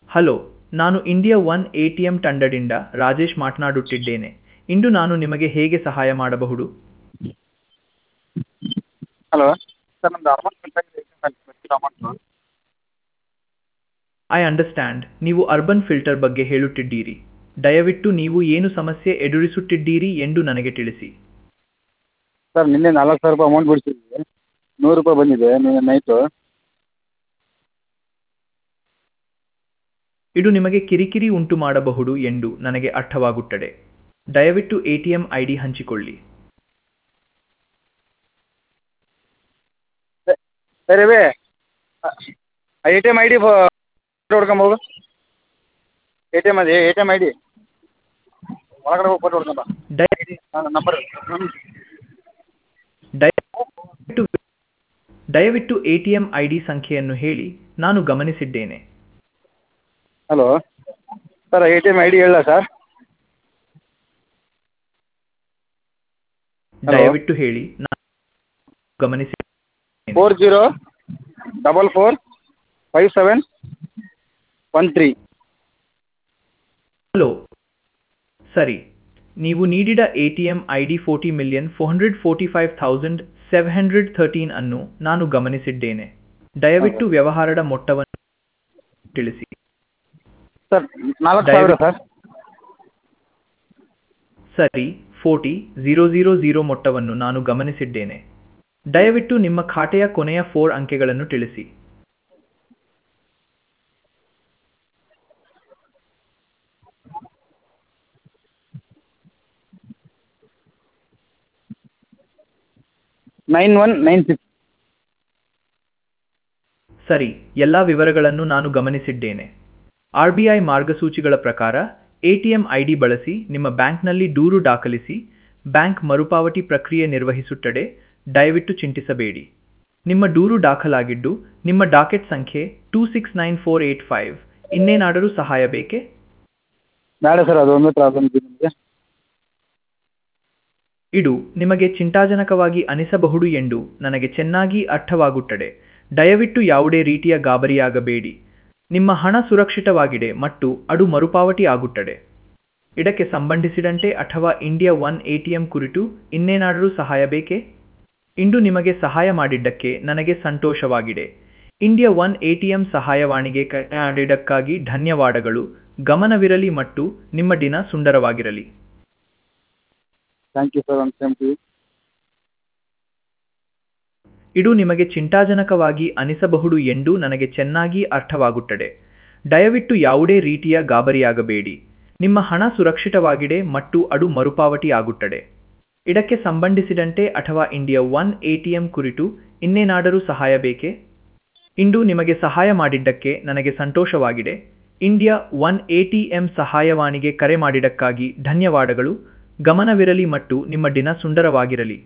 Hello ನಾನು India one A T M ತಂಡದಿಂದ ರಾಜೇಶ್ ಮಾತನಾಡುತ್ತಿದ್ದೇನೆ ಇಂದು ನಾನು ನಿಮಗೆ ಹೇಗೆ ಸಹಾಯ ಮಾಡಬಹುದು ಹಲೋ ಸರ್ ನಮ್ಮದು urban filter amount I understand ನೀವು ಅರ್ಬನ್ ಫಿಲ್ಟರ್ ಬಗ್ಗೆ ಹೇಳುತ್ತಿದ್ದೀರಿ ದಯವಿಟ್ಟು ನೀವು ಏನು ಸಮಸ್ಯೆ ಎದುರಿಸುತ್ತಿದ್ದೀರಿ ಎಂದು ನನಗೆ ತಿಳಿಸಿ ಸರ್ ನಿನ್ನೆ ನಾಲ್ಕು ಸಾವಿರ ರೂಪಾಯಿ ಅಮೌಂಟ್ ಬಿಡಿಸಿದ್ವಿ ನೂರು ರೂಪಾಯಿ ಬಂದಿದೆ ನಿನ್ನೆ ನೈಟು ಇದು ನಿಮಗೆ ಕಿರಿಕಿರಿ ಉಂಟು ಮಾಡಬಹುದು ಎಂದು ನನಗೆ ಅರ್ಥವಾಗುತ್ತದೆ ದಯವಿಟ್ಟು A T M I D ಹಂಚಿಕೊಳ್ಳಿ ಸರಿ ಬೇ A T M I D ಹೊಡ್ಕೊಂಬೋಗು ಎ ಟಿ ಎಮ್ ಅದು A T M I D ಒಳಗಡೆ ಹೋಗಿ ಫೋಟೋ ಹೊಡ್ಕೊಂಬ ದಯ ನಂಬರ್ ದಯವಿಟ್ಟು ದಯವಿಟ್ಟು A T M I D ಸಂಖ್ಯೆಯನ್ನು ಹೇಳಿ ನಾನು ಗಮನಿಸಿದ್ದೇನೆ hello sir A T M I D ಹೇಳಲಾ ಸರ್ Hello? ದಯವಿಟ್ಟು ಹೇಳಿ ನಾನು ಗಮನಿಸಿ four zero double four five seven one three hello ಸರಿ ನೀವು ನೀಡಿದ A T M I D forty million four hundred forty five thousand seven hundred thirteen ಅನ್ನು ನಾನು ಗಮನಿಸಿದ್ದೇನೆ ದಯವಿಟ್ಟು ವ್ಯವಹಾರದ ಮೊತ್ತವನ್ನು ತಿಳಿಸಿ ಸರ್ ನಾಲ್ಕು ಸಾವಿರ ಸರ್ ಸರಿ ಫೋರ್ಟಿ ಝೀರೋ ಝೀರೋ ಝೀರೋ ಮೊತ್ತವನ್ನು ನಾನು ಗಮನಿಸಿದ್ದೇನೆ ದಯವಿಟ್ಟು ನಿಮ್ಮ ಖಾತೆಯ ಕೊನೆಯ ಫೋರ್ ಅಂಕೆಗಳನ್ನು ತಿಳಿಸಿ ನೈನ್ ಒನ್ ನೈನ್ ಸಿಕ್ಸ್ ಸರಿ ಎಲ್ಲ ವಿವರಗಳನ್ನು ನಾನು ಗಮನಿಸಿದ್ದೇನೆ ಆರ್ ಬಿ ಐ ಮಾರ್ಗಸೂಚಿಗಳ ಪ್ರಕಾರ ಎಟಿಎಂ ಐಡಿ ಬಳಸಿ ನಿಮ್ಮ ಬ್ಯಾಂಕ್ನಲ್ಲಿ ದೂರು ದಾಖಲಿಸಿ ಬ್ಯಾಂಕ್ ಮರುಪಾವತಿ ಪ್ರಕ್ರಿಯೆ ನಿರ್ವಹಿಸುತ್ತದೆ ದಯವಿಟ್ಟು ಚಿಂತಿಸಬೇಡಿ ನಿಮ್ಮ ದೂರು ದಾಖಲಾಗಿದ್ದು ನಿಮ್ಮ ಡಾಕೆಟ್ ಸಂಖ್ಯೆ two six nine four eight five ಇನ್ನೇನಾದರೂ ಸಹಾಯ ಬೇಕೇ ಬೇಡ ಸರ್ ಅದೊಂದೇ ಪ್ರಾಬ್ಲಮ್ ಇದೆ ನಿಮಗೆ ಇದು ನಿಮಗೆ ಚಿಂತಾಜನಕವಾಗಿ ಅನಿಸಬಹುದು ಎಂದು ನನಗೆ ಚೆನ್ನಾಗಿ ಅರ್ಥವಾಗುತ್ತದೆ ದಯವಿಟ್ಟು ಯಾವುದೇ ರೀತಿಯ ಗಾಬರಿಯಾಗಬೇಡಿ ನಿಮ್ಮ ಹಣ ಸುರಕ್ಷಿತವಾಗಿದೆ ಮತ್ತು ಅದು ಮರುಪಾವತಿ ಆಗುತ್ತದೆ ಇದಕ್ಕೆ ಸಂಬಂಧಿಸಿದಂತೆ ಅಥವಾ ಇಂಡಿಯಾ ಒನ್ ಎಟಿಎಂ ಕುರಿತು ಇನ್ನೇನಾದರೂ ಸಹಾಯ ಬೇಕೇ ಇಂದು ನಿಮಗೆ ಸಹಾಯ ಮಾಡಿದ್ದಕ್ಕೆ ನನಗೆ ಸಂತೋಷವಾಗಿದೆ ಇಂಡಿಯಾ ಒನ್ ಎಟಿಎಂ ಸಹಾಯವಾಣಿಗೆ ಕರೆ ಮಾಡಿದ್ದಕ್ಕಾಗಿ ಧನ್ಯವಾದಗಳು ಗಮನವಿರಲಿ ಮತ್ತು ನಿಮ್ಮ ದಿನ ಸುಂದರವಾಗಿರಲಿ thank you sir one same to you ಇದು ನಿಮಗೆ ಚಿಂತಾಜನಕವಾಗಿ ಅನಿಸಬಹುದು ಎಂದು ನನಗೆ ಚೆನ್ನಾಗಿ ಅರ್ಥವಾಗುತ್ತದೆ ದಯವಿಟ್ಟು ಯಾವುದೇ ರೀತಿಯ ಗಾಬರಿಯಾಗಬೇಡಿ ನಿಮ್ಮ ಹಣ ಸುರಕ್ಷಿತವಾಗಿದೆ ಮತ್ತು ಅದು ಮರುಪಾವತಿ ಆಗುತ್ತದೆ ಇದಕ್ಕೆ ಸಂಬಂಧಿಸಿದಂತೆ ಅಥವಾ ಇಂಡಿಯಾ ಒನ್ ಎಟಿಎಂ ಕುರಿತು ಇನ್ನೇನಾದರೂ ಸಹಾಯ ಬೇಕೇ ಇಂದು ನಿಮಗೆ ಸಹಾಯ ಮಾಡಿದ್ದಕ್ಕೆ ನನಗೆ ಸಂತೋಷವಾಗಿದೆ ಇಂಡಿಯಾ ಒನ್ ಎಟಿಎಂ ಸಹಾಯವಾಣಿಗೆ ಕರೆ ಮಾಡಿದ್ದಕ್ಕಾಗಿ ಧನ್ಯವಾದಗಳು ಗಮನವಿರಲಿ ಮತ್ತು ನಿಮ್ಮ ದಿನ ಸುಂದರವಾಗಿರಲಿ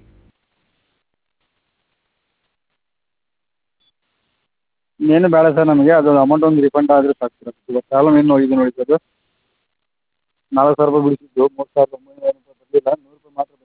ಏನು ಬೇಡ ಸರ್ ನಮಗೆ ಅದು ಅಮೌಂಟ್ ಒಂದು ರಿಫಂಡ್ ಆದರೆ ಸಾಕು ಸರ್ ಇವತ್ತು ಪ್ರಾಬ್ಲಮ್ ಏನು ಇದೆ ನೋಡಿ ಸರ್ ನಾಲ್ಕು ಸಾವಿರ ರೂಪಾಯಿ ಬಿಡಿಸಿದ್ದು ಮೂರು ಸಾವಿರದ ಒಂಬೈನೂರ ರೂಪಾಯಿ ಬರಲಿಲ್ಲ ನೂರು ರೂಪಾಯಿ ಮಾತ್ರ ಬಂದಿದೆ